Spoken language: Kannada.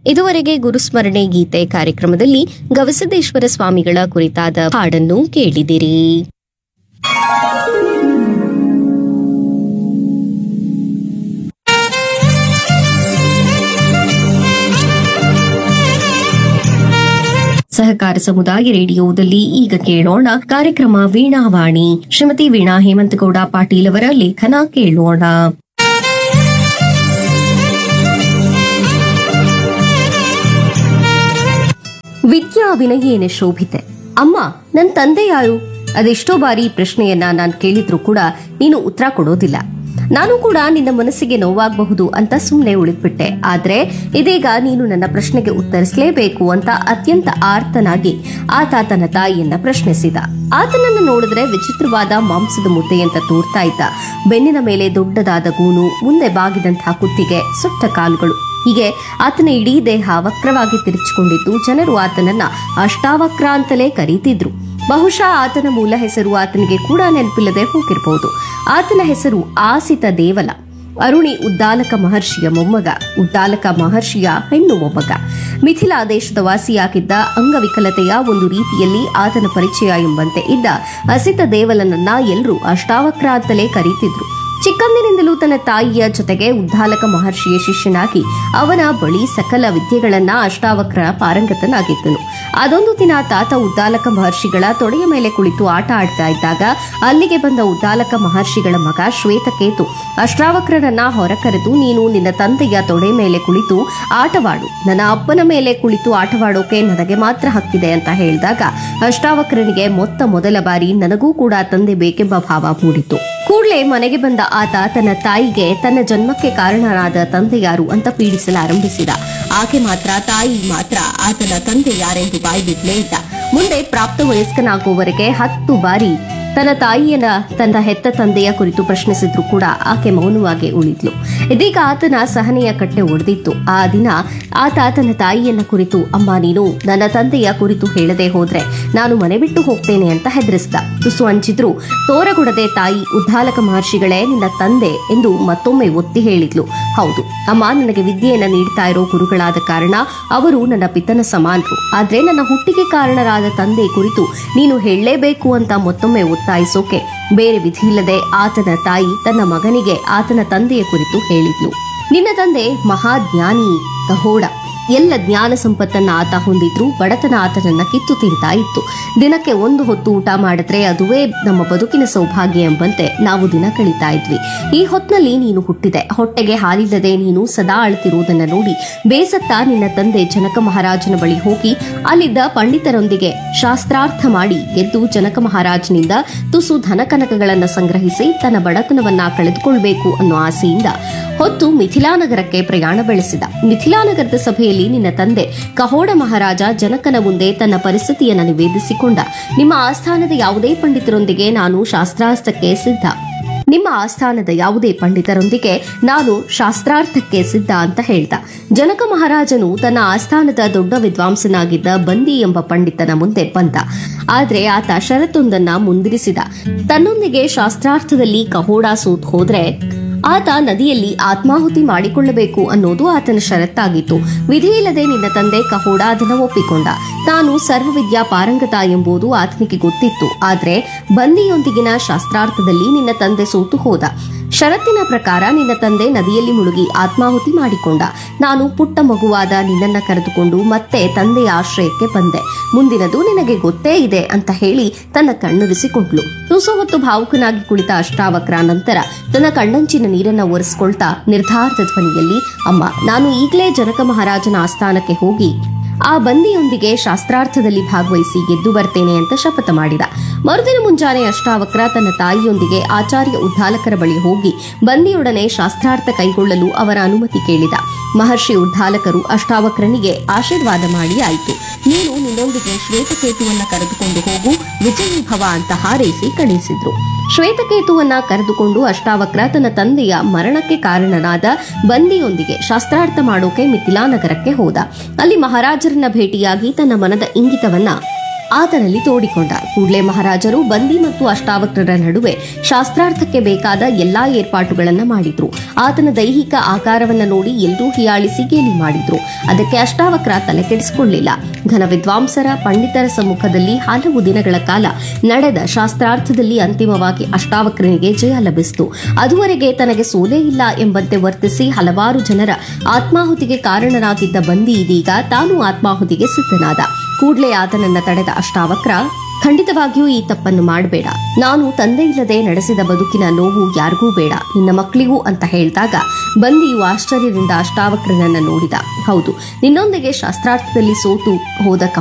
ಇದುವರೆಗೆ ಗುರುಸ್ಮರಣೆ ಗೀತೆ ಕಾರ್ಯಕ್ರಮದಲ್ಲಿ ಗವಿಸಿದ್ದೇಶ್ವರ ಸ್ವಾಮಿಗಳ ಕುರಿತಾದ ಹಾಡನ್ನು ಕೇಳಿದಿರಿ ಸಹಕಾರ ಸಮುದಾಯ ರೇಡಿಯೋದಲ್ಲಿ ಈಗ ಕೇಳೋಣ ಕಾರ್ಯಕ್ರಮ ವೀಣಾವಾಣಿ ಶ್ರೀಮತಿ ವೀಣಾ ಹೇಮಂತಗೌಡ ಪಾಟೀಲ್ ಅವರ ಲೇಖನ ಕೇಳೋಣ ವಿದ್ಯಾ ವಿನಯೇನೆ ಶೋಭಿತೆ ಅಮ್ಮ ನನ್ ತಂದೆ ಯಾರು ಅದೆಷ್ಟೋ ಬಾರಿ ಈ ಪ್ರಶ್ನೆಯನ್ನ ನಾನು ಕೇಳಿದ್ರು ಕೂಡ ನೀನು ಉತ್ತರ ಕೊಡೋದಿಲ್ಲ ನಾನು ಕೂಡ ನಿನ್ನ ಮನಸ್ಸಿಗೆ ನೋವಾಗಬಹುದು ಅಂತ ಸುಮ್ಮನೆ ಉಳಿದ್ಬಿಟ್ಟೆ ಆದ್ರೆ ಇದೀಗ ನೀನು ನನ್ನ ಪ್ರಶ್ನೆಗೆ ಉತ್ತರಿಸಲೇಬೇಕು ಅಂತ ಅತ್ಯಂತ ಆರ್ತನಾಗಿ ಆತ ತನ್ನ ತಾಯಿಯನ್ನ ಪ್ರಶ್ನಿಸಿದ ಆತನನ್ನ ನೋಡಿದ್ರೆ ವಿಚಿತ್ರವಾದ ಮಾಂಸದ ಮುದ್ದೆ ಅಂತ ತೋರ್ತಾ ಇದ್ದ ಬೆನ್ನಿನ ಮೇಲೆ ದೊಡ್ಡದಾದ ಗೂನು ಮುಂದೆ ಬಾಗಿದಂತಹ ಕುತ್ತಿಗೆ ಸುಟ್ಟ ಕಾಲುಗಳು ಹೀಗೆ ಆತನ ಇಡೀ ದೇಹ ವಕ್ರವಾಗಿ ತಿರುಚಿಕೊಂಡಿದ್ದು ಜನರು ಆತನನ್ನ ಅಷ್ಟಾವಕ್ರ ಅಂತಲೇ ಕರೀತಿದ್ರು ಬಹುಶಃ ಆತನ ಮೂಲ ಹೆಸರು ಆತನಿಗೆ ಕೂಡ ನೆನಪಿಲ್ಲದೆ ಹೋಗಿರಬಹುದು ಆತನ ಹೆಸರು ಆಸಿತ ದೇವಲ ಅರುಣಿ ಉದ್ದಾಲಕ ಮಹರ್ಷಿಯ ಮೊಮ್ಮಗ ಉದ್ದಾಲಕ ಮಹರ್ಷಿಯ ಹೆಣ್ಣು ಮೊಮ್ಮಗ ಮಿಥಿಲಾ ದೇಶದ ವಾಸಿಯಾಗಿದ್ದ ಅಂಗವಿಕಲತೆಯ ಒಂದು ರೀತಿಯಲ್ಲಿ ಆತನ ಪರಿಚಯ ಎಂಬಂತೆ ಇದ್ದ ಅಸಿತ ದೇವಲನನ್ನ ಎಲ್ಲರೂ ಅಷ್ಟಾವಕ್ರ ಅಂತಲೇ ಕರೀತಿದ್ರು ಚಿಕ್ಕಂದಿನಿಂದಲೂ ತನ್ನ ತಾಯಿಯ ಜೊತೆಗೆ ಉದ್ದಾಲಕ ಮಹರ್ಷಿಯ ಶಿಷ್ಯನಾಗಿ ಅವನ ಬಳಿ ಸಕಲ ವಿದ್ಯೆಗಳನ್ನ ಅಷ್ಟಾವಕ್ರ ಪಾರಂಗತನಾಗಿದ್ದನು ಅದೊಂದು ದಿನ ತಾತ ಉದ್ದಾಲಕ ಮಹರ್ಷಿಗಳ ತೊಡೆಯ ಮೇಲೆ ಕುಳಿತು ಆಟ ಆಡ್ತಾ ಇದ್ದಾಗ ಅಲ್ಲಿಗೆ ಬಂದ ಉದ್ದಾಲಕ ಮಹರ್ಷಿಗಳ ಮಗ ಶ್ವೇತಕೇತು ಅಷ್ಟಾವಕ್ರನನ್ನ ಹೊರಕರೆದು ನೀನು ನಿನ್ನ ತಂದೆಯ ತೊಡೆ ಮೇಲೆ ಕುಳಿತು ಆಟವಾಡು ನನ್ನ ಅಪ್ಪನ ಮೇಲೆ ಕುಳಿತು ಆಟವಾಡೋಕೆ ನನಗೆ ಮಾತ್ರ ಹಕ್ಕಿದೆ ಅಂತ ಹೇಳಿದಾಗ ಅಷ್ಟಾವಕ್ರನಿಗೆ ಮೊತ್ತ ಮೊದಲ ಬಾರಿ ನನಗೂ ಕೂಡ ತಂದೆ ಬೇಕೆಂಬ ಭಾವ ಮೂಡಿತು ಕೂಡಲೇ ಮನೆಗೆ ಬಂದ ಆತ ತನ್ನ ತಾಯಿಗೆ ತನ್ನ ಜನ್ಮಕ್ಕೆ ಕಾರಣನಾದ ತಂದೆ ಯಾರು ಅಂತ ಪೀಡಿಸಲಾರಂಭಿಸಿದ ಆಕೆ ಮಾತ್ರ ತಾಯಿ ಮಾತ್ರ ಆತನ ತಂದೆ ಯಾರೆಂದು ಬಾಯಿ ಬಿಡ್ಲೇ ಇದ್ದ ಮುಂದೆ ಪ್ರಾಪ್ತ ವಯಸ್ಕನಾಗುವವರೆಗೆ ಹತ್ತು ಬಾರಿ ತನ್ನ ತಾಯಿಯನ್ನ ತನ್ನ ಹೆತ್ತ ತಂದೆಯ ಕುರಿತು ಪ್ರಶ್ನಿಸಿದ್ರು ಕೂಡ ಆಕೆ ಮೌನವಾಗಿ ಉಳಿದ್ಲು ಇದೀಗ ಆತನ ಸಹನೆಯ ಕಟ್ಟೆ ಒಡೆದಿತ್ತು ಆ ದಿನ ಆತ ತನ್ನ ತಾಯಿಯನ್ನ ಕುರಿತು ಅಮ್ಮ ನೀನು ನನ್ನ ತಂದೆಯ ಕುರಿತು ಹೇಳದೆ ಹೋದ್ರೆ ನಾನು ಮನೆ ಬಿಟ್ಟು ಹೋಗ್ತೇನೆ ಅಂತ ಹೆದರಿಸಿದ ತುಸು ಅಂಚಿದ್ರು ತೋರಗೊಡದೆ ತಾಯಿ ಉದ್ದಾಲಕ ಮಹರ್ಷಿಗಳೇ ನಿನ್ನ ತಂದೆ ಎಂದು ಮತ್ತೊಮ್ಮೆ ಒತ್ತಿ ಹೇಳಿದ್ಲು ಹೌದು ಅಮ್ಮ ನನಗೆ ವಿದ್ಯೆಯನ್ನ ನೀಡ್ತಾ ಇರೋ ಗುರುಗಳಾದ ಕಾರಣ ಅವರು ನನ್ನ ಪಿತನ ಸಮಾನರು ಆದ್ರೆ ನನ್ನ ಹುಟ್ಟಿಗೆ ಕಾರಣರಾದ ತಂದೆ ಕುರಿತು ನೀನು ಹೇಳಲೇಬೇಕು ಅಂತ ಮತ್ತೊಮ್ಮೆ ಒತ್ತಾಯಿಸೋಕೆ ಬೇರೆ ವಿಧಿಯಿಲ್ಲದೆ ಆತನ ತಾಯಿ ತನ್ನ ಮಗನಿಗೆ ಆತನ ತಂದೆಯ ಕುರಿತು ಹೇಳಿದ್ಲು ನಿನ್ನ ತಂದೆ ಮಹಾಜ್ಞಾನಿ ಕಹೋಡ ಎಲ್ಲ ಜ್ಞಾನ ಸಂಪತ್ತನ್ನ ಆತ ಹೊಂದಿದ್ರು ಬಡತನ ಆತನನ್ನ ಕಿತ್ತು ತಿಂತಾ ಇತ್ತು ದಿನಕ್ಕೆ ಒಂದು ಹೊತ್ತು ಊಟ ಮಾಡಿದ್ರೆ ಅದುವೇ ನಮ್ಮ ಬದುಕಿನ ಸೌಭಾಗ್ಯ ಎಂಬಂತೆ ನಾವು ದಿನ ಕಳೀತಾ ಇದ್ವಿ ಈ ಹೊತ್ನಲ್ಲಿ ನೀನು ಹುಟ್ಟಿದೆ ಹೊಟ್ಟೆಗೆ ಹಾಲಿಲ್ಲದೆ ನೀನು ಸದಾ ಅಳ್ತಿರುವುದನ್ನ ನೋಡಿ ಬೇಸತ್ತ ನಿನ್ನ ತಂದೆ ಜನಕ ಮಹಾರಾಜನ ಬಳಿ ಹೋಗಿ ಅಲ್ಲಿದ್ದ ಪಂಡಿತರೊಂದಿಗೆ ಶಾಸ್ತ್ರಾರ್ಥ ಮಾಡಿ ಗೆದ್ದು ಜನಕ ಮಹಾರಾಜನಿಂದ ತುಸು ಧನಕನಕಗಳನ್ನ ಸಂಗ್ರಹಿಸಿ ತನ್ನ ಬಡತನವನ್ನ ಕಳೆದುಕೊಳ್ಬೇಕು ಅನ್ನೋ ಆಸೆಯಿಂದ ಹೊತ್ತು ಮಿಥಿಲಾನಗರಕ್ಕೆ ಪ್ರಯಾಣ ಬೆಳೆಸಿದ ಮಿಥಿಲಾನಗರದ ಸಭೆಯಲ್ಲಿ ನಿನ್ನ ತಂದೆ ಕಹೋಡ ಮಹಾರಾಜ ಜನಕನ ಮುಂದೆ ತನ್ನ ಪರಿಸ್ಥಿತಿಯನ್ನು ನಿವೇದಿಸಿಕೊಂಡ ನಿಮ್ಮ ಆಸ್ಥಾನದ ಯಾವುದೇ ಪಂಡಿತರೊಂದಿಗೆ ನಾನು ಶಾಸ್ತ್ರಾರ್ಥಕ್ಕೆ ಸಿದ್ಧ ನಿಮ್ಮ ಆಸ್ಥಾನದ ಯಾವುದೇ ಪಂಡಿತರೊಂದಿಗೆ ನಾನು ಶಾಸ್ತ್ರಾರ್ಥಕ್ಕೆ ಸಿದ್ಧ ಅಂತ ಹೇಳ್ದ ಜನಕ ಮಹಾರಾಜನು ತನ್ನ ಆಸ್ಥಾನದ ದೊಡ್ಡ ವಿದ್ವಾಂಸನಾಗಿದ್ದ ಬಂದಿ ಎಂಬ ಪಂಡಿತನ ಮುಂದೆ ಬಂದ ಆದ್ರೆ ಆತ ಷರತ್ತೊಂದನ್ನ ಮುಂದಿರಿಸಿದ ತನ್ನೊಂದಿಗೆ ಶಾಸ್ತ್ರಾರ್ಥದಲ್ಲಿ ಕಹೋಡ ಸೂತ್ ಹೋದ್ರೆ ಆತ ನದಿಯಲ್ಲಿ ಆತ್ಮಾಹುತಿ ಮಾಡಿಕೊಳ್ಳಬೇಕು ಅನ್ನೋದು ಆತನ ಷರತ್ತಾಗಿತ್ತು ವಿಧಿಯಿಲ್ಲದೆ ನಿನ್ನ ತಂದೆ ಕಹೋಡ ಅದನ್ನ ಒಪ್ಪಿಕೊಂಡ ತಾನು ಸರ್ವವಿದ್ಯಾ ಪಾರಂಗತ ಎಂಬುದು ಆತನಿಗೆ ಗೊತ್ತಿತ್ತು ಆದ್ರೆ ಬಂದಿಯೊಂದಿಗಿನ ಶಾಸ್ತ್ರಾರ್ಥದಲ್ಲಿ ನಿನ್ನ ತಂದೆ ಸೋತು ಹೋದ ಷರತ್ತಿನ ಪ್ರಕಾರ ನಿನ್ನ ತಂದೆ ನದಿಯಲ್ಲಿ ಮುಳುಗಿ ಆತ್ಮಾಹುತಿ ಮಾಡಿಕೊಂಡ ನಾನು ಪುಟ್ಟ ಮಗುವಾದ ನಿನ್ನನ್ನ ಕರೆದುಕೊಂಡು ಮತ್ತೆ ತಂದೆಯ ಆಶ್ರಯಕ್ಕೆ ಬಂದೆ ಮುಂದಿನದು ನಿನಗೆ ಗೊತ್ತೇ ಇದೆ ಅಂತ ಹೇಳಿ ತನ್ನ ಕಣ್ಣುರಿಸಿಕೊಂಡ್ಲು ತುಸು ಹೊತ್ತು ಭಾವುಕನಾಗಿ ಕುಳಿತ ಅಷ್ಟಾವಕ್ರ ನಂತರ ತನ್ನ ಕಣ್ಣಂಚಿನ ನೀರನ್ನ ಒರೆಸ್ಕೊಳ್ತಾ ನಿರ್ಧಾರದ ಧ್ವನಿಯಲ್ಲಿ ಅಮ್ಮ ನಾನು ಈಗಲೇ ಜನಕ ಮಹಾರಾಜನ ಆಸ್ಥಾನಕ್ಕೆ ಹೋಗಿ ಆ ಬಂದಿಯೊಂದಿಗೆ ಶಾಸ್ತ್ರಾರ್ಥದಲ್ಲಿ ಭಾಗವಹಿಸಿ ಗೆದ್ದು ಬರ್ತೇನೆ ಅಂತ ಶಪಥ ಮಾಡಿದ ಮರುದಿನ ಮುಂಜಾನೆ ಅಷ್ಟಾವಕ್ರ ತನ್ನ ತಾಯಿಯೊಂದಿಗೆ ಆಚಾರ್ಯ ಉದ್ದಾಲಕರ ಬಳಿ ಹೋಗಿ ಬಂದಿಯೊಡನೆ ಶಾಸ್ತ್ರಾರ್ಥ ಕೈಗೊಳ್ಳಲು ಅವರ ಅನುಮತಿ ಕೇಳಿದ ಮಹರ್ಷಿ ಉದ್ದಾಲಕರು ಅಷ್ಟಾವಕ್ರನಿಗೆ ಆಶೀರ್ವಾದ ಮಾಡಿ ಆಯಿತು ನೀನು ನಿನ್ನೊಂದಿಗೆ ಶ್ವೇತಕೇತುವನ್ನ ಕರೆದುಕೊಂಡು ಹೋಗು ವಿಜಯೀಭವ ಅಂತ ಹಾರೈಸಿ ಕಳುಹಿಸಿದ್ರು ಶ್ವೇತಕೇತುವನ್ನ ಕರೆದುಕೊಂಡು ಅಷ್ಟಾವಕ್ರ ತನ್ನ ತಂದೆಯ ಮರಣಕ್ಕೆ ಕಾರಣನಾದ ಬಂದಿಯೊಂದಿಗೆ ಶಾಸ್ತ್ರಾರ್ಥ ಮಾಡೋಕೆ ಮಿಥಿಲಾನಗರಕ್ಕೆ ಹೋದ ಅಲ್ಲಿ ಮಹಾರಾಜರನ್ನ ಭೇಟಿಯಾಗಿ ತನ್ನ ಮನದ ಇಂಗಿತವನ್ನ ಆತನಲ್ಲಿ ತೋಡಿಕೊಂಡ ಕೂಡಲೇ ಮಹಾರಾಜರು ಬಂದಿ ಮತ್ತು ಅಷ್ಟಾವಕ್ರರ ನಡುವೆ ಶಾಸ್ತ್ರಾರ್ಥಕ್ಕೆ ಬೇಕಾದ ಎಲ್ಲಾ ಏರ್ಪಾಟುಗಳನ್ನ ಮಾಡಿದ್ರು ಆತನ ದೈಹಿಕ ಆಕಾರವನ್ನ ನೋಡಿ ಎಲ್ಲರೂ ಹಿಯಾಳಿಸಿ ಗೇಲಿ ಮಾಡಿದ್ರು ಅದಕ್ಕೆ ಅಷ್ಟಾವಕ್ರ ತಲೆ ಕೆಡಿಸಿಕೊಳ್ಳಿಲ್ಲ ಘನ ವಿದ್ವಾಂಸರ ಪಂಡಿತರ ಸಮ್ಮುಖದಲ್ಲಿ ಹಲವು ದಿನಗಳ ಕಾಲ ನಡೆದ ಶಾಸ್ತ್ರಾರ್ಥದಲ್ಲಿ ಅಂತಿಮವಾಗಿ ಅಷ್ಟಾವಕ್ರನಿಗೆ ಜಯ ಲಭಿಸಿತು ಅದುವರೆಗೆ ತನಗೆ ಸೋಲೇ ಇಲ್ಲ ಎಂಬಂತೆ ವರ್ತಿಸಿ ಹಲವಾರು ಜನರ ಆತ್ಮಾಹುತಿಗೆ ಕಾರಣನಾಗಿದ್ದ ಬಂದಿ ಇದೀಗ ತಾನು ಆತ್ಮಾಹುತಿಗೆ ಸಿದ್ಧನಾದ ಕೂಡಲೇ ಆತನನ್ನ ತಡೆದ ಅಷ್ಟಾವಕ್ರ ಖಂಡಿತವಾಗಿಯೂ ಈ ತಪ್ಪನ್ನು ಮಾಡಬೇಡ ನಾನು ತಂದೆ ಇಲ್ಲದೆ ನಡೆಸಿದ ಬದುಕಿನ ನೋವು ಯಾರಿಗೂ ಬೇಡ ನಿನ್ನ ಮಕ್ಕಳಿಗೂ ಅಂತ ಹೇಳಿದಾಗ ಬಂದಿಯು ಆಶ್ಚರ್ಯದಿಂದ ಅಷ್ಟಾವಕ್ರನನ್ನ ನೋಡಿದ ಹೌದು ನಿನ್ನೊಂದಿಗೆ ಶಾಸ್ತ್ರಾರ್ಥದಲ್ಲಿ ಸೋತು ಹೋದ